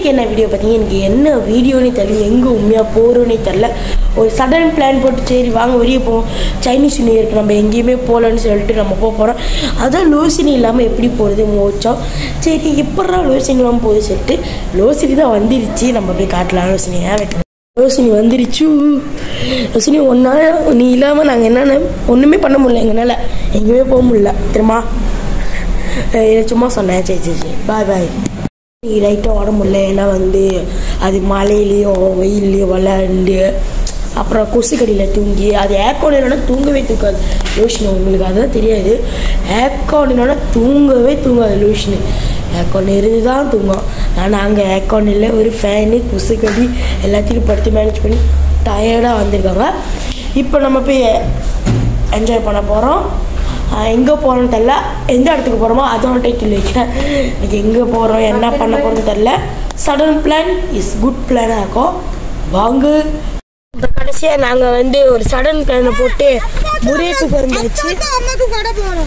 இன்றைக்கி என்ன வீடியோ பார்த்தீங்க எனக்கு என்ன வீடியோனே தெரியல எங்கே உண்மையாக போகிறோன்னே தெரில ஒரு சடன் பிளான் போட்டு சரி வாங்க வெளியே போவோம் சைனீஸ் நியூ இயர்க்கு நம்ம எங்கேயுமே போகலன்னு சொல்லிட்டு நம்ம போக போகிறோம் அதான் லோசினி இல்லாமல் எப்படி போகிறது மோச்சோம் சரி எப்படா லோசினி இல்லாமல் போகுது சொல்லிட்டு லோசினி தான் வந்துருச்சு நம்ம போய் காட்டலாம் லோசினி ஏன் வெட்டணும் ரோசினி வந்துருச்சு ரோசினி ஒன்றா நீ இல்லாமல் நாங்கள் என்னென்ன ஒன்றுமே பண்ண முடியல எங்களால் எங்கேயுமே போக முடியல தெரியுமா அஹ் இதை சும்மா சொன்னேன் சரி சரி சரி பாய் பாய் நீ ரைட்டாக ஓட முடியல ஏன்னா வந்து அது மழையிலையோ வெயில்லையோ விளையாண்டு அப்புறம் கொசுக்கடியில் தூங்கி அது ஏர்கான் இல்லைன்னா தூங்கவே தூக்காது லூஷினு உங்களுக்கு அதுதான் தெரியாது ஏர்கான் இல்லைன்னா தூங்கவே தூங்காது லூஷினு ஏர்கான் இருந்து தான் தூங்கும் ஆனால் அங்கே ஏர்கான் இல்லை ஒரு ஃபேனு கொசுக்கடி எல்லாத்தையும் படுத்து மேனேஜ் பண்ணி டயர்டாக வந்திருக்காங்க இப்போ நம்ம போய் என்ஜாய் பண்ண போகிறோம் எங்கே போகிறோம்னு தெரில எந்த இடத்துக்கு போகிறோமோ அதோட டைட்டில் வைக்கிறேன் எனக்கு எங்கே போகிறோம் என்ன பண்ண போகிறோம்னு தெரில சடன் பிளான் இஸ் குட் பிளானாக இருக்கும் வாங்க இப்போ கடைசியாக நாங்கள் வந்து ஒரு சடன் பிளானை போட்டு முரேக்கு வந்தாச்சு அம்மாக்கு கடை போகணும்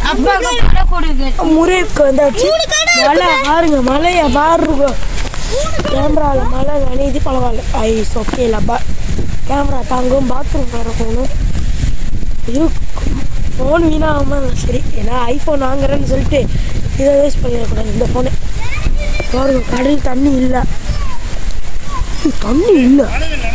ஆ முரேக்கு வந்தாச்சு மழை பாருங்க மழையை பாருங்க கேமராவில் மழை நனையுது பரவாயில்ல ஐஸ் ஓகே இல்லை பா கேமரா தாங்கும் பாத்ரூம் வேறு போகணும் இது ஃபோன் வீணாகாமல் சரி ஏன்னா ஐஃபோன் வாங்குறேன்னு சொல்லிட்டு இதை வேஸ்ட் பண்ணிடக்கூடாது இந்த ஃபோனு பாருங்க கடல் தண்ணி இல்லை தண்ணி இல்லை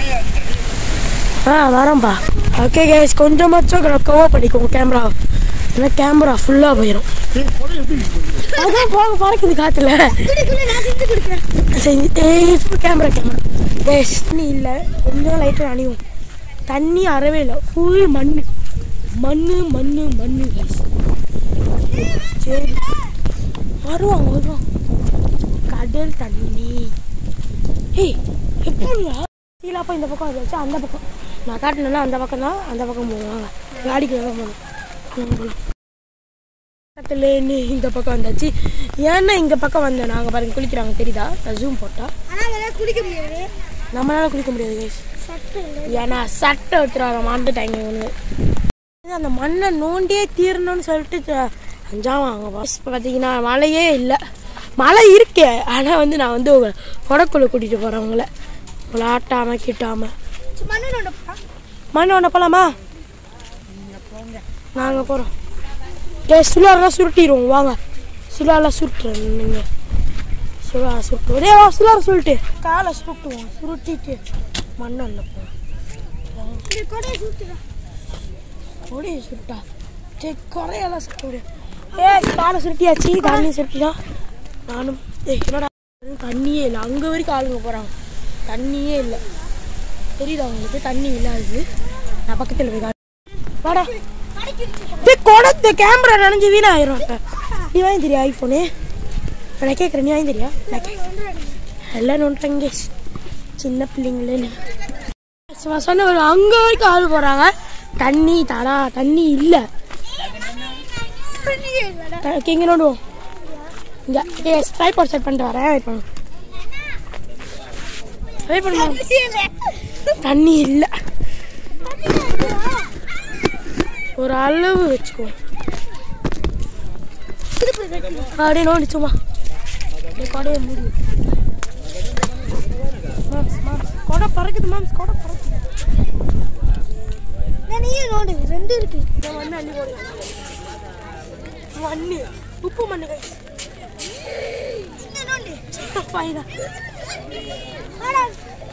ஆ வரேன்ப்பா ஓகே கேஸ் கொஞ்சமாச்சும் கவர் பண்ணிக்கோங்க கேமரா ஏன்னா கேமரா ஃபுல்லாக போயிடும் அதான் போக பறக்குது காற்றுல நான் செஞ்சு கொடுக்குறேன் சரி ஏய் கேமரா கேமரா கேஸ் தண்ணி இல்லை கொஞ்சம் லைட்டாக அணியும் தண்ணி அறவே இல்லை ஃபுல் மண் மண் மண் மண் கேஸ் சரி வருவாங்க வருவாங்க கடல் தண்ணி ஏய் எப்படியா சீலாப்பா இந்த பக்கம் வச்சு அந்த பக்கம் நான் காட்டினேன்னா அந்த பக்கம் தான் அந்த பக்கம் போவாங்க காடிக்கு தான் போகணும் வாங்க போகலாம் பக்கத்துலேருந்து இந்த பக்கம் வந்தாச்சு ஏன்னா இந்த பக்கம் வந்தேன் நாங்கள் பாருங்க குளிக்கிறாங்க தெரியுதா நான் ஜூம் போட்டா ஆனால் அதெல்லாம் குடிக்க முடியாது நம்மளால குளிக்க முடியாது guys. சட்டம் இல்லை ஏன்னா சட்டை வச்சுருவாங்க மாண்டுட்டாங்க ஒன்று அந்த மண்ணை நோண்டியே தீரணும்னு சொல்லிட்டு த- அஞ்சாம அவங்க பஸ் பார்த்தீங்கன்னா மழையே இல்லை மழை இருக்கே ஆனால் வந்து நான் வந்து உங்களை கொடக்குள்ள கூட்டிகிட்டு போகிறேன் உங்களை உங்களை ஆட்டாமல் கிட்டாமல் சும்மா மண்ணு நோண்டப்பா மண்ணை ஒன்று போகலாமா நாங்கள் போகிறோம் டே சுலாரெலாம் சுருட்டிடுவோம் வாங்க சுலாரெலாம் சுருட்டுறேன் நீங்கள் சுலா சுருட்டுவோம் டே வா சுலார சுருட்டு காலை சுருட்டுவோம் சுருட்டிட்டு மண்ணில் போவோம் இந்த கொடையை சுட்டுறேன் கொடியை சுருட்டா சே குறையெல்லாம் சுருட்ட முடியும் ஏ காலை சுருட்டியாச்சு தண்ணி சுருட்டினா நானும் ஏய் என்னடா தண்ணியே இல்லை அங்கே வரைக்கும் ஆளுங்க போகிறாங்க தண்ணியே இல்லை தெரியுதா உங்களுக்கு தண்ணி இல்லாது நான் பக்கத்தில் போய் காட்டு வாடா டேய் குடத்து கேமரா நனைஞ்சு வீணாயிரும் அப்ப. நீ வாங்கி தெரியா ஐஃபோனு நான் கேட்குறேன் நீ வாங்கி தெரியா நான் கேட்குறேன் எல்லாம் நோண்டுறாங்க சின்ன பிள்ளைங்களே நீ சும்மா சொன்ன ஒரு அங்கே வரைக்கும் ஆள் போகிறாங்க தண்ணி தடா தண்ணி இல்லை இங்கே நோண்டுவோம் இங்கே ஏ ட்ரைபாட் செட் பண்ணிட்டு வரேன் வெயிட் பண்ணு வெயிட் பண்ணு தண்ணி இல்லை ஒரு அளவு வச்சுக்கோ அப்படியே நோண்டி சும்மா அப்படியே கொடையை மூடி மாம்ஸ் மாம்ஸ் கொடை பறக்குது மாம்ஸ் கொடை பறக்குது நீயே நோண்டு ரெண்டு இருக்கு நான் மண்ணு அள்ளி போடுவேன் மண்ணு உப்பு மண்ணு கை சின்ன நோண்டு பாய்தான் ஆடா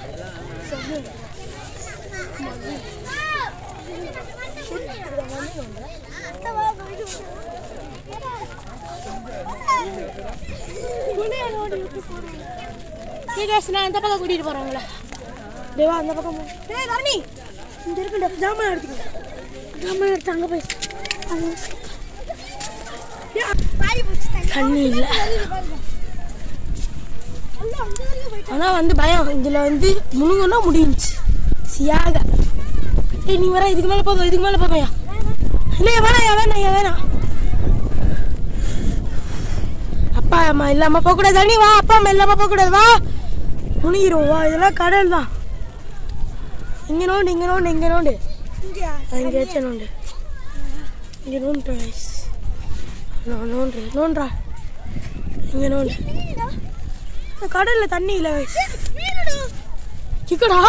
கேஸ் நான் அந்த பக்கம் கூட்டிட்டு போறாங்களே தேவா அந்த பக்கம் போ. ஏய் வரணி இந்த இருக்குடா ஜாமான் எடுத்துக்கோ ஜாமான் எடுத்து அங்கே போய் பாதி போச்சு தண்ணி தண்ணி இல்லை எல்லாம் அங்க வரைக்கும் போயிட்டு ஆனால் வந்து பயம் இதில் வந்து முழுங்கன்னா முடிஞ்சுச்சு சியாக ஏய் நீ வர இதுக்கு மேலே போதும் இதுக்கு மேலே போதும்யா இல்லையா வேணாயா வேணாயா வேணாம் அப்பா அம்மா இல்லாமல் போகக்கூடாது தண்ணி வா அப்பா அம்மா இல்லாமல் போகக்கூடாது வா முனிகிறோம் வா இதெல்லாம் கடல் தான் இங்கே நோண்டு இங்கே நோண்டு இங்கே நோண்டு இங்கயா இங்கே வச்ச நோண்டு இங்கே நோண்டு நான் நோண்டு நோண்டுறா இங்கே நோண்டு கடல்ல தண்ணி இல்லை சிக்கடா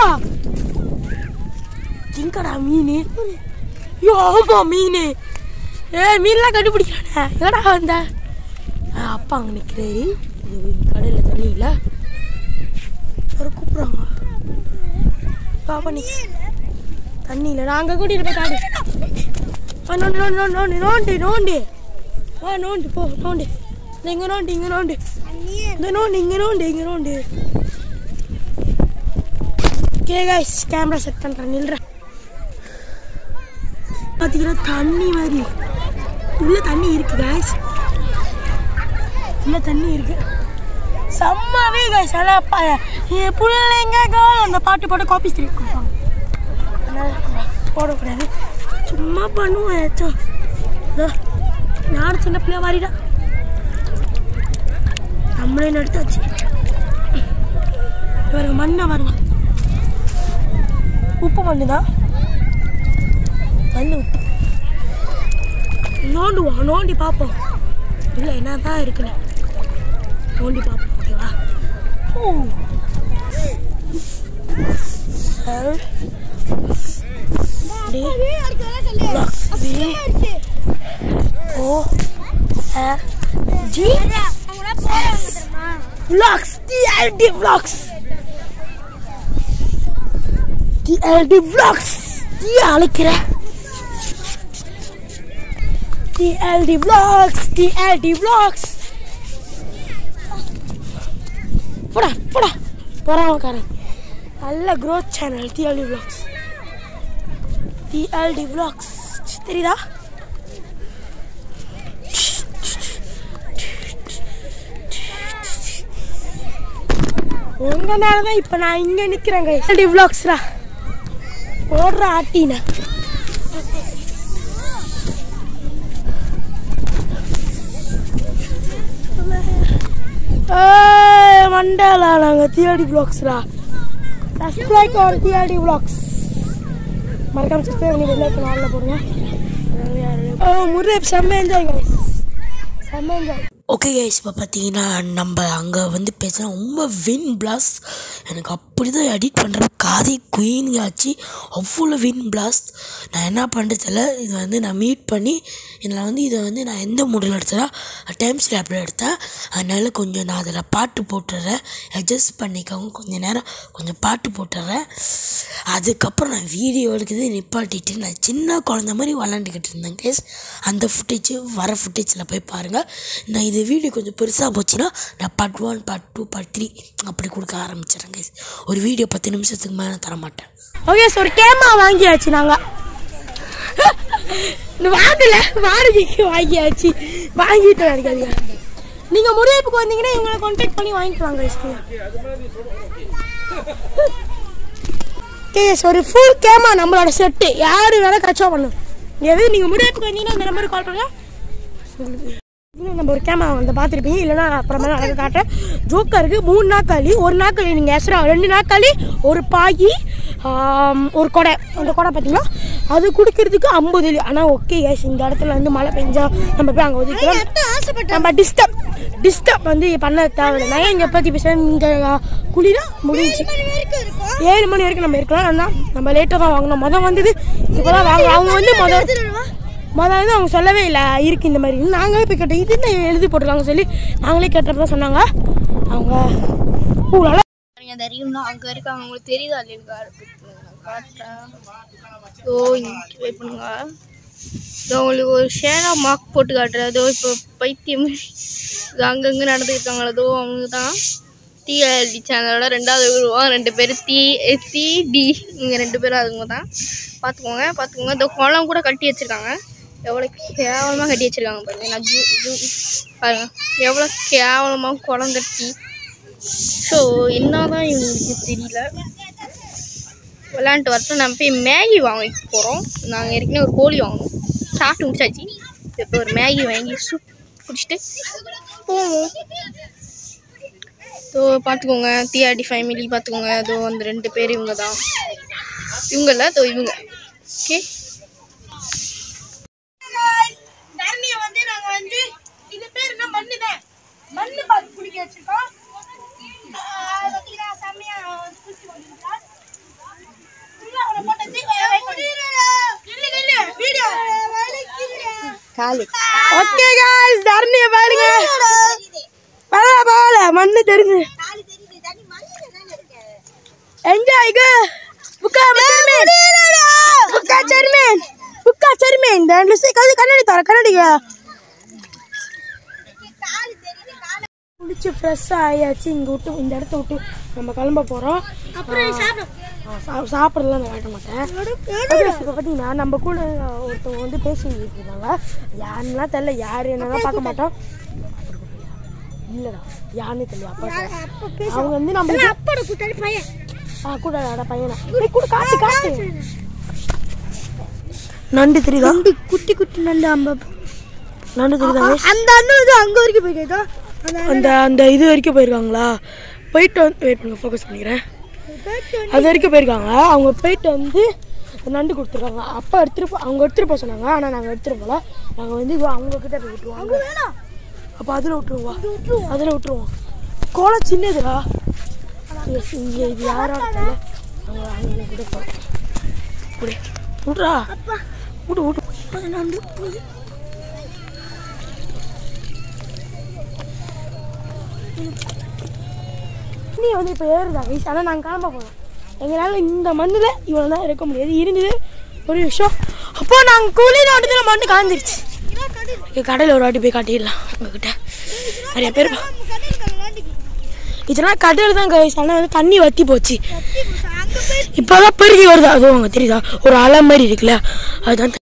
சிங்கடா மீன் ஐயோ ஆமா மீன் ஏ மீன்லாம் கண்டுபிடிக்கிறானே எங்கடா வந்த ஆ, அப்பா அங்கே நிற்கிறாரு கடையில் தண்ணி இல்லை யாரும் கூப்பிட்றாங்க பாப்பா நீ தண்ணி இல்லை நான் அங்கே கூட்டிகிட்டு போய் காடு ஆ, நோண்டு நோண்டு நோண்டு நோண்டு நோண்டு ஆ நோண்டு போ நோண்டு இந்த இங்கே நோண்டு இங்கே நோண்டு இந்த நோண்டு இங்கே நோண்டு இங்கே நோண்டு ஓகே கைஸ் கேமரா செட் பண்ணுறேன் நில்றேன் பார்த்தீங்கன்னா தண்ணி மாதிரி உள்ள தண்ணி இருக்கு கைஸ் உள்ள தண்ணி இருக்கு செம்மவே கைஸ் ஆனால் ப- என் பிள்ளைங்க காலம் அந்த பாட்டு பாட்டு காப்பி ஸ்ட்ரீட் கொடுப்பாங்க அதனால நம்ம போடக்கூடாது சும்மா பண்ணுவோம் ஏச்சோ இதோ, நானும் சின்ன பிள்ளைய மாறிடா நம்மளே நடத்தாச்சு பாருங்க மண்ணை பாருங்க உப்பு மண்ணு தான் மண்ணு உப்பு நோண்டுவோம் நோண்டி பார்ப்போம் இல்லை என்ன தான் இருக்குன்னு நோண்டி பார்ப்போம் ஓகேவா ஓ L D Lux V O R G Vlogs DLD Vlogs DLD Vlogs நீ அழைக்கிற DLD Vlogs DLD Vlogs போடா போடா போறாமக்காரன் நல்ல growth channel TLT Vlogs TLT Vlogs தெரியுதா உங்கனால தான் இப்போ நான் இங்கே நிற்கிறேங்க டிஎல்டி Vlogsரா ஓடுற ஆட்டினா மண்டலா நாங்கள் தியாடி பிளாக்ஸ்ரா சப்ஸ்கிரைப் ஒரு தியாடி பிளாக்ஸ் மறக்காம சப்ஸ்கிரைப் பண்ணி வெளில இருக்க நாளில் போடுங்க ஓ முருகேப் செம்ம என்ஜாய் கைஸ் செம்ம என்ஜாய் ஓகே கைஸ் இப்போ பார்த்தீங்கன்னா நம்ம அங்கே வந்து பேசினா ரொம்ப வின் பிளாஸ்ட் எனக்கு அப்படி தான் எடிட் பண்ணுற காதை குயின் ஆச்சு அவ்வளோ வின் பிளாஸ்ட் நான் என்ன பண்ணுறது தெரியல இது வந்து நான் மீட் பண்ணி இதில் வந்து இதை வந்து நான் எந்த மூடில் எடுத்தேன்னா டைம் ஸ்லாப்பில் எடுத்தேன் அதனால கொஞ்சம் நான் அதில் பாட்டு போட்டுடுறேன் அட்ஜஸ்ட் பண்ணிக்கோங்க கொஞ்சம் நேரம் கொஞ்சம் பாட்டு போட்டுடுறேன் அதுக்கப்புறம் நான் வீடியோ எடுக்கிறது நிப்பாட்டிட்டு நான் சின்ன குழந்த மாதிரி விளாண்டுக்கிட்டு இருந்தேன் கேஸ் அந்த ஃபுட்டேஜ் வர ஃபுட்டேஜில் போய் பாருங்கள் நான் இது வீடியோ கொஞ்சம் பெருசாக போச்சுன்னா நான் part one part two part three அப்படி கொடுக்க ஆரம்பிச்சிடுறேன் கேஸ் ஒரு வீடியோ பத்து நிமிஷத்துக்கு மேலே தர மாட்டேன் ஓகே சார் ஒரு கேமா வாங்கியாச்சு நாங்கள் வாங்கல வாடகைக்கு வாங்கியாச்சு வாங்கிட்டு இருக்காது நீங்கள் முடிவுக்கு வந்தீங்கன்னா இவங்களை கான்டாக்ட் பண்ணி வாங்கிக்கலாம் guys கேஸ் ஒரு ஃபுல் கேமா நம்மளோட செட்டு யாரு வேணா கச்சா பண்ணும் எது நீங்கள் முடிவுக்கு வந்தீங்கன்னா இந்த நம்பருக்கு கால் பண்ணுங்க உங்களுக்கு இன்னும் நம்ம ஒரு கேமரா வந்து பார்த்துருப்பீங்க இல்லைன்னா அப்புறமா அழகாக காட்டுறேன் ஜோக்கருக்கு மூணு நாக்காளி ஒரு நாக்காளி நீங்கள் எஸ்ரா ரெண்டு நாக்காளி ஒரு பாயி ஆம், ஒரு கொடை அந்த கொடை பார்த்தீங்கன்னா அது கொடுக்கறதுக்கு ஐம்பது ஆனால் ஓகே கேஸ் இந்த இடத்துல வந்து மழை பெஞ்சா நம்ம போய் அங்கே ஒதுக்கலாம் நம்ம டிஸ்டர்ப் டிஸ்டர்ப் வந்து பண்ண தேவையில்லை நான் இங்கே பற்றி பேசுகிறேன் இங்கே குளிரா முடிஞ்சு ஏழு மணி வரைக்கும் நம்ம இருக்கலாம் ஆனால் நம்ம லேட்டாக தான் வாங்கணும் மொதல் வந்தது இப்போ தான் வாங்க அவங்க வந்து மொதல் மொதல் வந்து அவங்க சொல்லவே இல்லை இருக்கு இந்த மாதிரி நாங்களே போய் கேட்டோம் இது என்ன எழுதி போட்டிருக்காங்க சொல்லி நாங்களே கேட்டப்ப தான் சொன்னாங்க அவங்க ஓ நல்லா பாருங்க தெரியும்னா அங்க இருக்காங்க உங்களுக்கு தெரியுதா இல்லையா காட்டுறேன் ஸோ வெயிட் பண்ணுங்க இதோ உங்களுக்கு ஒரு ஷேரா மார்க் போட்டு காட்டுறேன் அதோ இப்போ பைத்தியம் இது அங்கங்கே நடந்துருக்காங்களோ அதோ அவங்க தான் டிஆர்டி சேனலோட ரெண்டாவது உருவம் ரெண்டு பேர் டி டி டி இங்கே ரெண்டு பேரும் அதுங்க தான் பார்த்துக்கோங்க பார்த்துக்கோங்க இந்த குளம் கூட கட்டி வச்சுருக்காங்க எவ்வளோ கேவலமாக கட்டி வச்சுருக்காங்க பாருங்க நான் ஜூ ஜூ பாருங்க எவ்வளோ கேவலமாக குளம் கட்டி ஸோ என்னதான் இவங்களுக்கு தெரியல விளாண்டுட்டு வரட்டும் நம்ம போய் மேகி வாங்க போகிறோம் நாங்கள் ஏற்கனவே ஒரு கோழி வாங்கணும் சாப்பிட்டு முடிச்சாச்சு இப்போ ஒரு மேகி வாங்கி சூப் குடிச்சிட்டு போவோம் ஸோ பார்த்துக்கோங்க டிஆர்டி ஃபேமிலி பார்த்துக்கோங்க அதோ அந்த ரெண்டு பேர் இவங்க தான் இவங்க இல்லை அதோ இவங்க ஓகே தண்ணியை வந்து நாங்கள் வந்து இது பேர் என்ன மண்ணு தான் மண்ணு பார்த்து குடிக்க வச்சிருக்கோம் காலு ஓகே காய்ஸ் தரணிய பாருங்க பரவாயில்ல பரவாயில்ல மண்ணு தெரிஞ்சு என்ஜாய் கோ புக்கா செர்மேன் புக்கா செர்மேன் புக்கா செர்மேன் இந்த கது கண்ணாடி தர கண்ணாடிங்க குளிச்சு ஃப்ரெஷ்ஷாக ஆயாச்சு இங்கே விட்டு இந்த இடத்த விட்டு நம்ம கிளம்ப போகிறோம் அப்புறம் சாப்பிடலாம் நான் காட்ட மாட்டேன் இப்போ பார்த்தீங்கன்னா நம்ம கூட ஒருத்தவங்க வந்து பேசிட்டு இருந்தாங்க யாருன்னா தெரியல யார் என்னன்னா பார்க்க மாட்டோம் இல்லடா யாருன்னு தெரியல அப்பா சொல்ல. அவங்க வந்து நம்ம அப்போட கூட்டாளி பையன் ஆ கூட அட பையனா ஏய், கூட காட்டு காட்டு நண்டு தெரியுதா குட்டி குட்டி நண்டு அம்ப நண்டு தெரியுதா அந்த அண்ணன் இது அங்க வரைக்கும் போய்க்கா அந்த அந்த அந்த இது வரைக்கும் போயிருக்காங்களா போயிட்டு வந்து வெயிட் பண்ணுங்க ஃபோக்கஸ் பண்ணிக்கிறேன் அது வரைக்கும் போயிருக்காங்க அவங்க போயிட்டு வந்து நண்டு கொடுத்துருக்காங்க அப்பா எடுத்துட்டு போ- அவங்க எடுத்துட்டு போக சொன்னாங்க ஆனால் நாங்கள் எடுத்துட்டு போகல நாங்கள் வந்து இது அவங்க கிட்ட போய் விட்டுருவாங்க அப்போ அதில் விட்டுருவா அதில் விட்டுருவோம் கோலம் சின்னதுடா Yes, இங்கே இது யாரோட தெரியல அவங்க அவங்க கூட போகிறோம் விடு விட்றா விடு விடு நண்டு நீ வந்து இப்போ ஏறுதா வயசு ஆனால் நாங்கள் கிளம்ப போகிறோம் எங்களால் இந்த மண்ணில் இவ்வளோ தான் இருக்க முடியாது இருந்தது ஒரு விஷயம் அப்போ நாங்கள் குளிர் ஓட்டத்தில் மண்ணு காஞ்சிருச்சு இங்கே கடையில் ஒரு வாட்டி போய் காட்டிடலாம் உங்ககிட்ட நிறைய பேர் இதெல்லாம் கடையில் தான் கைஸ் ஆனால் வந்து தண்ணி வத்தி போச்சு இப்போதான் பெருகி வருது அதுவும் அங்கே தெரியுதா ஒரு அலை மாதிரி இருக்குல்ல அதுதான்